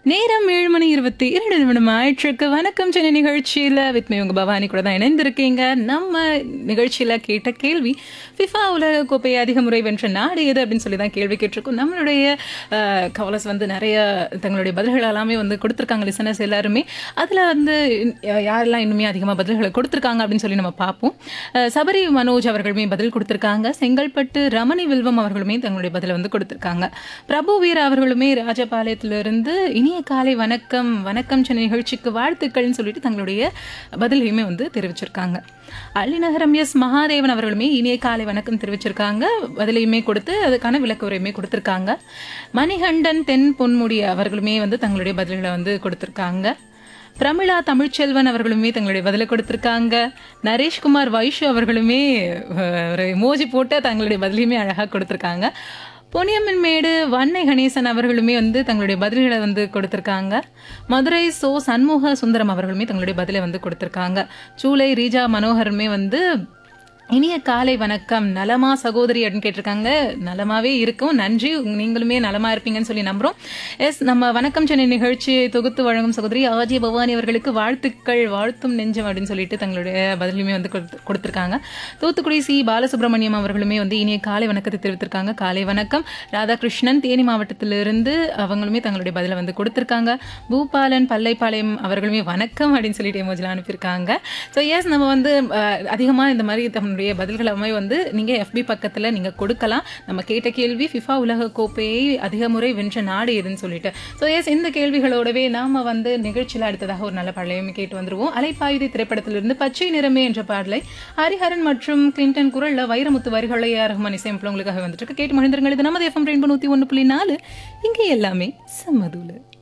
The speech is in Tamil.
நேரம் ஏழு மணி இருபத்தி இரண்டு நிமிடம் ஆயிற்றுக்கு வணக்கம் சென்னை நிகழ்ச்சியில் வித்மே உங்க பவானி கூட தான் இணைந்திருக்கீங்க நம்ம நிகழ்ச்சியில் கேட்ட கேள்வி ஃபிஃபா உலக கோப்பையை அதிக முறை வென்ற நாடு எது அப்படின்னு சொல்லி தான் கேள்வி கேட்டிருக்கோம் நம்மளுடைய கவலஸ் வந்து நிறைய தங்களுடைய பதில்கள் எல்லாமே வந்து கொடுத்துருக்காங்க லிசனர்ஸ் எல்லாருமே அதில் வந்து அஹ், யாரெல்லாம் இன்னுமே அதிகமாக பதில்களை கொடுத்துருக்காங்க அப்படின்னு சொல்லி நம்ம பார்ப்போம் அஹ், சபரி மனோஜ் அவர்களுமே பதில் கொடுத்துருக்காங்க செங்கல்பட்டு ரமணி வில்வம் அவர்களுமே தங்களுடைய பதிலை வந்து கொடுத்துருக்காங்க பிரபு வீர அவர்களுமே ராஜபாளையத்திலிருந்து இனிய காலை வணக்கம் வணக்கம் சென்னை நிகழ்ச்சிக்கு வாழ்த்துக்கள்னு சொல்லிட்டு தங்களுடைய பதிலையுமே வந்து தெரிவிச்சிருக்காங்க அள்ளிநகரம் எஸ் மகாதேவன் அவர்களுமே இனிய காலை வணக்கம் தெரிவிச்சிருக்காங்க பதிலையுமே கொடுத்து அதுக்கான விளக்குரையுமே கொடுத்துருக்காங்க மணிகண்டன் தென் பொன்முடி அவர்களுமே வந்து தங்களுடைய பதில்களை வந்து கொடுத்துருக்காங்க பிரமிளா தமிழ்ச்செல்வன் அவர்களுமே தங்களுடைய பதிலை கொடுத்திருக்காங்க நரேஷ்குமார் வைஷு அவர்களுமே அஹ், ஒரு மோஜி போட்டு தங்களுடைய பதிலையுமே அழகாக கொடுத்திருக்காங்க பொன்னியம்மன் மேடு வன்னை கணேசன் அவர்களுமே வந்து தங்களுடைய பதில்களை வந்து கொடுத்திருக்காங்க மதுரை சோ சண்முக சுந்தரம் அவர்களுமே தங்களுடைய பதிலை வந்து கொடுத்திருக்காங்க சூலை ரீஜா மனோகருமே வந்து இனிய காலை வணக்கம் நலமா சகோதரி அப்படின்னு கேட்டிருக்காங்க நலமாவே இருக்கும் நன்றி உங்க- நீங்களுமே நலமா இருப்பீங்கன்னு சொல்லி நம்புறோம் எஸ் நம்ம வணக்கம் சென்னை நிகழ்ச்சியை தொகுத்து வழங்கும் சகோதரி ஆஜி பவானி அவர்களுக்கு வாழ்த்துக்கள் வாழ்த்தும் நெஞ்சம் அப்படின்னு சொல்லிட்டு தங்களுடைய பதிலுமே வந்து கொடுத்து- கொடுத்திருக்காங்க தூத்துக்குடி சி பாலசுப்ரமணியம் அவர்களுமே வந்து இனிய காலை வணக்கத்தை தெரிவித்திருக்காங்க காலை வணக்கம் ராதாகிருஷ்ணன் தேனி மாவட்டத்திலிருந்து அவங்களுமே தங்களுடைய பதிலை வந்து கொடுத்திருக்காங்க பூபாலன் பல்லைப்பாளையம் அவர்களுமே வணக்கம் அப்படின்னு சொல்லிட்டு எமோஜிலாம் அனுப்பியிருக்காங்க ஸோ எஸ் நம்ம வந்து அதிகமாக இந்த மாதிரி தன்னுடைய பதில்கள் எல்லாமே வந்து நீங்கள் எஃபி பக்கத்தில் நீங்கள் கொடுக்கலாம் நம்ம கேட்ட கேள்வி ஃபிஃபா உலக கோப்பையை அதிக முறை வென்ற நாடு எதுன்னு சொல்லிட்டு ஸோ எஸ் இந்த கேள்விகளோடவே நாம வந்து நிகழ்ச்சியில் அடுத்ததாக ஒரு நல்ல பாடலையும் கேட்டு வந்துருவோம் அலைப்பாயுதை திரைப்படத்திலிருந்து பச்சை நிறமே என்ற பாடலை ஹரிஹரன் மற்றும் கிளின்டன் குரல்ல வைரமுத்து வரிகளை ரஹ்மான் இசையமைப்பில் உங்களுக்காக வந்துட்டு இருக்கு. கேட்டு மகிழ்ந்திருங்கள் இது நமது எஃப்எம் ரெயின்போ நூற்றி ஒன்று புள்ளி நாலு இங்கே எல்லாமே சம்மதூலு